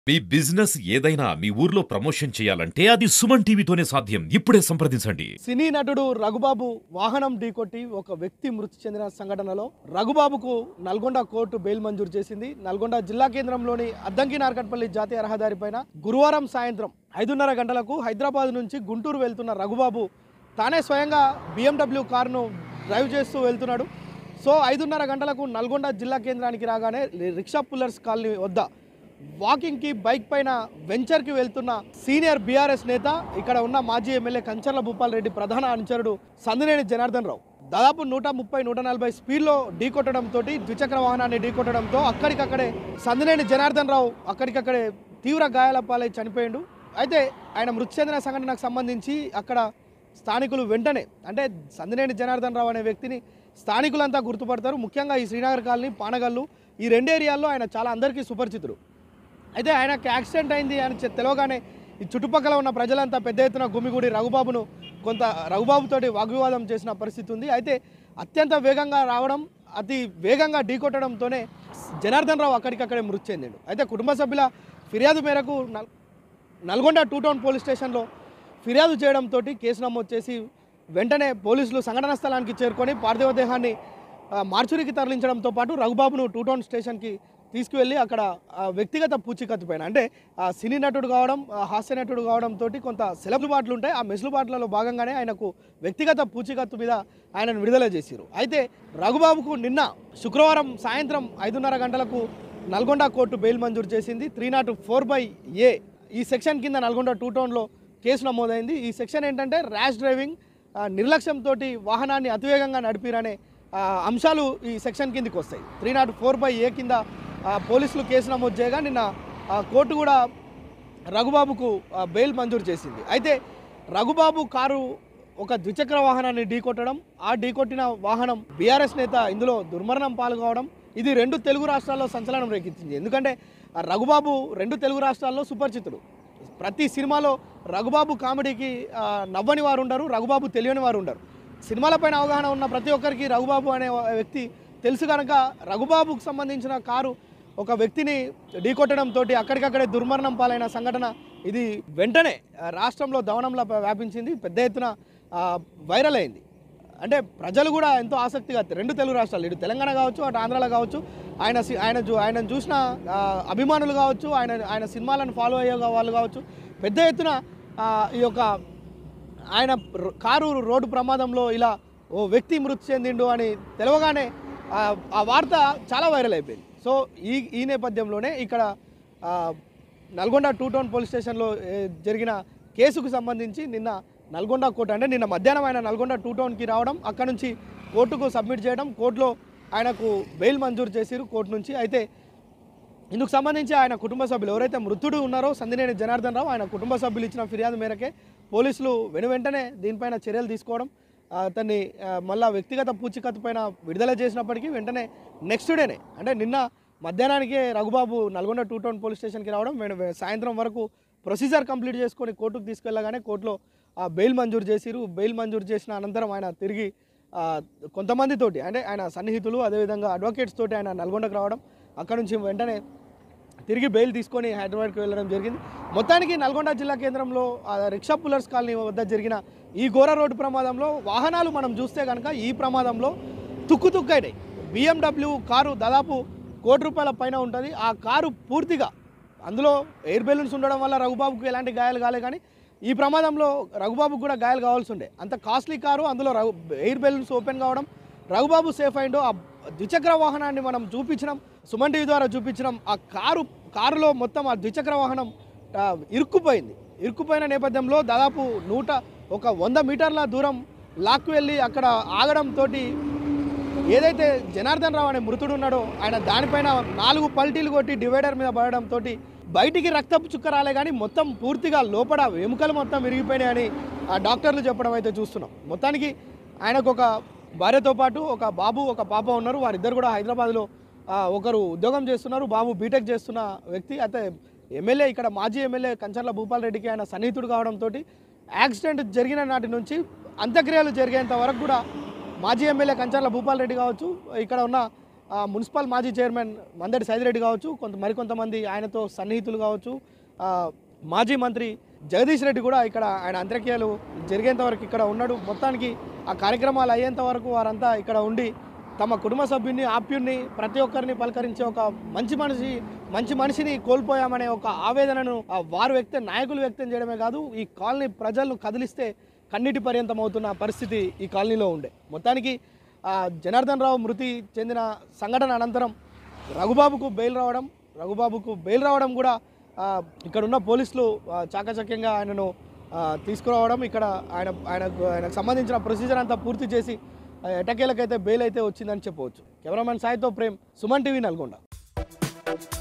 మీ business ఏదైనా మీ ఊర్లో promotion చేయాలంటే అది సుమన్ టీవీతోనే సాధ్యం ఇప్పుడే సంప్రదించండి సినీ నటుడు రఘుబాబు వాహనం ఢీకొట్టి ఒక వ్యక్తి మృతి చెందిన సంఘటనలో రఘుబాబుకు నల్గొండ కోర్టు బెయిల్ మంజూరు చేసింది నల్గొండ జిల్లా కేంద్రంలోని అద్దంకి నార్కట్పల్లి జాతీయ రహదారిపైన గురువారం సాయంత్రం ఐదున్నర గంటలకు హైదరాబాద్ నుంచి గుంటూరు వెళ్తున్న రఘుబాబు తానే స్వయంగా బిఎండబ్ల్యూ కారును డ్రైవ్ చేస్తూ వెళ్తున్నాడు సో ఐదున్నర గంటలకు నల్గొండ జిల్లా కేంద్రానికి రాగానే రిక్షా పుల్లర్స్ కాలనీ వద్ద వాకింగ్కి బైక్ పైన వెంచర్కి వెళ్తున్న సీనియర్ బీఆర్ఎస్ నేత ఇక్కడ ఉన్న మాజీ ఎమ్మెల్యే కంచర్ల భూపాల్ రెడ్డి ప్రధాన అనుచరుడు సందినేని జనార్దన్ రావు దాదాపు నూట ముప్పై నూట నలభై స్పీడ్లో ఢీకొట్టడంతో ద్విచక్ర వాహనాన్ని ఢీకొట్టడంతో అక్కడికక్కడే సందినేని జనార్దన్ రావు అక్కడికక్కడే తీవ్ర గాయాల పాలై చనిపోయిండు అయితే ఆయన మృతి చెందిన సంఘటనకు సంబంధించి అక్కడ స్థానికులు వెంటనే అంటే సందినేని జనార్దన్ రావు అనే వ్యక్తిని స్థానికులంతా గుర్తుపడతారు ముఖ్యంగా ఈ శ్రీనగర్ కాలనీ పానగల్లు ఈ రెండు ఏరియాల్లో ఆయన చాలా అందరికీ సుపరిచితుడు అయితే ఆయనకి యాక్సిడెంట్ అయింది అని చె- తెలవగానే ఈ చుట్టుపక్కల ఉన్న ప్రజలంతా పెద్ద ఎత్తున గుమిగూడి రఘుబాబును కొంత రఘుబాబుతోటి వాగ్వివాదం చేసిన పరిస్థితి ఉంది అయితే అత్యంత వేగంగా రావడం అతి వేగంగా ఢీకొట్టడంతోనే జనార్దన్ రావు అక్కడికక్కడే మృతి చెందాడు అయితే కుటుంబ సభ్యుల ఫిర్యాదు మేరకు నల్ నల్గొండ టూ టౌన్ పోలీస్ స్టేషన్లో ఫిర్యాదు చేయడంతో కేసు నమోదు చేసి వెంటనే పోలీసులు సంఘటన స్థలానికి చేరుకొని పార్థివ దేహాన్ని ఆ, మార్చురికి తరలించడంతో పాటు రఘుబాబును టూ టౌన్ స్టేషన్కి తీసుకువెళ్ళి అక్కడ ఆ, వ్యక్తిగత పూచికత్తు పైన అంటే ఆ సినీ నటుడు కావడం ఆ, హాస్య నటుడు కావడంతో కొంత సెలవుబాట్లు ఉంటాయి ఆ మెసులుబాట్లలో భాగంగానే ఆయనకు వ్యక్తిగత పూచికత్తు మీద ఆయనను విడుదల చేశారు అయితే రఘుబాబుకు నిన్న శుక్రవారం సాయంత్రం ఐదున్నర గంటలకు నల్గొండ కోర్టు బెయిల్ మంజూరు చేసింది three not four by A ఈ సెక్షన్ కింద నల్గొండ టూ టౌన్లో కేసు నమోదైంది ఈ సెక్షన్ ఏంటంటే ర్యాష్ డ్రైవింగ్ ఆ, నిర్లక్ష్యంతో వాహనాన్ని అతివేగంగా నడిపిరనే ఆ, అంశాలు ఈ సెక్షన్ కిందకి వస్తాయి three not four by A కింద ఆ, పోలీసులు కేసు నమోదు చేయగా నిన్న ఆ, కోర్టు కూడా రఘుబాబుకు ఆ, బెయిల్ మంజూరు చేసింది అయితే రఘుబాబు కారు ఒక ద్విచక్ర వాహనాన్ని ఢీకొట్టడం ఆ ఢీకొట్టిన వాహనం బీఆర్ఎస్ నేత ఇందులో దుర్మరణం పాల్గొవడం ఇది రెండు తెలుగు రాష్ట్రాల్లో సంచలనం రేకెత్తింది ఎందుకంటే ఆ రఘుబాబు రెండు తెలుగు రాష్ట్రాల్లో సుపరిచితుడు ప్రతి సినిమాలో రఘుబాబు కామెడీకి ఆ, నవ్వని వారు ఉండరు రఘుబాబు తెలియని వారు ఉండరు సినిమాలపైన అవగాహన ఉన్న ప్రతి ఒక్కరికి రఘుబాబు అనే వ్యక్తి తెలుసు కనుక రఘుబాబుకు సంబంధించిన కారు ఒక వ్యక్తిని ఢీకొట్టడంతో అక్కడికక్కడే దుర్మరణం పాలైన సంఘటన ఇది వెంటనే ఆ, రాష్ట్రంలో దవనంలో వ్యాపించింది పెద్ద ఎత్తున ఆ, వైరల్ అయింది అంటే ప్రజలు కూడా ఎంతో ఆసక్తిగా రెండు తెలుగు రాష్ట్రాలు ఇటు తెలంగాణ కావచ్చు అటు ఆంధ్రాలో కావచ్చు ఆయన సి- ఆయన చూ ఆయన చూసిన ఆ, అభిమానులు కావచ్చు ఆయన ఆయన సినిమాలను ఫాలో అయ్యే వాళ్ళు కావచ్చు పెద్ద ఎత్తున ఆ, ఈ యొక్క ఆయన రో- కారు రోడ్డు ప్రమాదంలో ఇలా ఓ వ్యక్తి మృతి చెందిండు అని తెలవగానే ఆ, ఆ వార్త చాలా వైరల్ అయిపోయింది సో ఈ ఈ నేపథ్యంలోనే ఇక్కడ ఆ, నల్గొండ టూ టౌన్ పోలీస్ స్టేషన్లో ఏ, జరిగిన కేసుకు సంబంధించి నిన్న నల్గొండ కోర్టు అంటే నిన్న మధ్యాహ్నం ఆయన నల్గొండ టూ టౌన్కి రావడం అక్కడ నుంచి కోర్టుకు సబ్మిట్ చేయడం కోర్టులో ఆయనకు బెయిల్ మంజూరు చేసిరు కోర్టు నుంచి అయితే ఇందుకు సంబంధించి ఆయన కుటుంబ సభ్యులు ఎవరైతే మృతుడు ఉన్నారో సందినేని జనార్దన్ రావు ఆయన కుటుంబ సభ్యులు ఇచ్చిన ఫిర్యాదు మేరకే పోలీసులు వెను వెంటనే దీనిపైన చర్యలు తీసుకోవడం ఆ, అతన్ని ఆ, మళ్ళా వ్యక్తిగత పూచికత్తు పైన విడుదల చేసినప్పటికీ వెంటనే నెక్స్ట్ డేనే అంటే నిన్న మధ్యాహ్నానికే Raghubabu Nalgonda two town police స్టేషన్కి రావడం వెను- వె- సాయంత్రం వరకు ప్రొసీజర్ కంప్లీట్ చేసుకొని కోర్టుకు తీసుకెళ్ళగానే కోర్టులో ఆ బెయిల్ మంజూరు చేసిరు బెయిల్ మంజూరు చేసిన అనంతరం ఆయన తిరిగి ఆ, కొంతమందితోటి అంటే ఆయన సన్నిహితులు అదేవిధంగా అడ్వకేట్స్ తోటి ఆయన నల్గొండకు రావడం అక్కడ నుంచి వెంటనే తిరిగి బెయిల్ తీసుకొని హైదరాబాద్కి వెళ్ళడం జరిగింది మొత్తానికి నల్గొండ జిల్లా కేంద్రంలో ఆ రిక్షా పుల్లర్స్ కాలనీ వద్ద జరిగిన ఈ ఘోర రోడ్డు ప్రమాదంలో వాహనాలు మనం చూస్తే కనుక ఈ ప్రమాదంలో తుక్కు తుక్కైనాయి బిఎండబ్ల్యూ కారు దాదాపు కోటి రూపాయల పైన ఉంటుంది ఆ కారు పూర్తిగా అందులో ఎయిర్ బెలూన్స్ ఉండడం వల్ల రఘుబాబుకు ఎలాంటి గాయాలు కాలే కానీ ఈ ప్రమాదంలో రఘుబాబుకు కూడా గాయాలు కావాల్సి ఉండే అంత కాస్ట్లీ కారు అందులో రఘు ఎయిర్ బెలూన్స్ ఓపెన్ కావడం రఘుబాబు సేఫ్ అయిండో ఆ ద్విచక్ర వాహనాన్ని మనం చూపించడం సుమన్ టీవీ ద్వారా చూపించడం ఆ కారు కారులో మొత్తం ఆ ద్విచక్ర వాహనం ఆ, ఇరుక్కుపోయింది ఇరుక్కుపోయిన నేపథ్యంలో దాదాపు నూట ఒక వంద మీటర్ల దూరం లాక్కు వెళ్ళి అక్కడ ఆగడంతో ఏదైతే జనార్దన్ రావు అనే మృతుడు ఉన్నాడో ఆయన దానిపైన నాలుగు పల్టీలు కొట్టి డివైడర్ మీద పడడంతో బయటికి రక్తపు చుక్క రాలే కానీ మొత్తం పూర్తిగా లోపల ఎముకలు మొత్తం విరిగిపోయినాయని ఆ డాక్టర్లు చెప్పడం అయితే చూస్తున్నాం మొత్తానికి ఆయనకు ఒక భార్యతో పాటు ఒక బాబు ఒక పాప ఉన్నారు వారిద్దరు కూడా హైదరాబాద్లో ఆ, ఒకరు ఉద్యోగం చేస్తున్నారు బాబు బీటెక్ చేస్తున్న వ్యక్తి అయితే ఎమ్మెల్యే ఇక్కడ మాజీ ఎమ్మెల్యే కంచర్ల భూపాల్ రెడ్డికి ఆయన సన్నిహితుడు కావడంతో యాక్సిడెంట్ జరిగిన నాటి నుంచి అంత్యక్రియలు జరిగేంత వరకు కూడా మాజీ ఎమ్మెల్యే కంచర్ల భూపాల్ రెడ్డి కావచ్చు ఇక్కడ ఉన్న ఆ, మున్సిపల్ మాజీ చైర్మన్ మందడి సైదిరెడ్డి కావచ్చు కొంత మరికొంతమంది ఆయనతో సన్నిహితులు కావచ్చు ఆ, మాజీ మంత్రి జగదీష్ రెడ్డి కూడా ఇక్కడ ఆయన అంత్యక్రియలు జరిగేంత వరకు ఇక్కడ ఉన్నాడు మొత్తానికి ఆ కార్యక్రమాలు అయ్యేంత వరకు వారంతా ఇక్కడ ఉండి తమ కుటుంబ సభ్యుని ఆప్యుణ్ణి ప్రతి ఒక్కరిని పలకరించే ఒక మంచి మనిషి మంచి మనిషిని కోల్పోయామనే ఒక ఆవేదనను ఆ వారు వ్యక్తం నాయకులు వ్యక్తం చేయడమే కాదు ఈ కాలనీ ప్రజలను కదిలిస్తే కన్నీటి పర్యంతం అవుతున్న పరిస్థితి ఈ కాలనీలో ఉండే మొత్తానికి ఆ, జనార్దన్ రావు మృతి చెందిన సంఘటన అనంతరం రఘుబాబుకు బెయిల్ రావడం రఘుబాబుకు బెయిల్ రావడం కూడా ఆ, ఇక్కడ ఉన్న పోలీసులు ఆ, చాకచక్యంగా ఆయనను ఆ, తీసుకురావడం ఇక్కడ ఆయన ఆయనకు ఆయనకు సంబంధించిన ప్రొసీజర్ అంతా పూర్తి చేసి ఆ, ఎటకేలకైతే బెయిల్ అయితే వచ్చిందని చెప్పవచ్చు కెమెరామెన్ సాయితో ప్రేమ్ సుమన్ టీవీ నల్గొండ